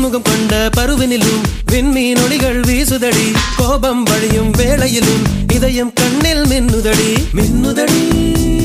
பொன்முகம் கொண்ட பருவினிலும் விண்மீன் ஒளிகள் வீசுதடி கோபம் வழியும் வேளையிலும் இதயம் கண்ணில் மின்னுதடி மின்னுதடி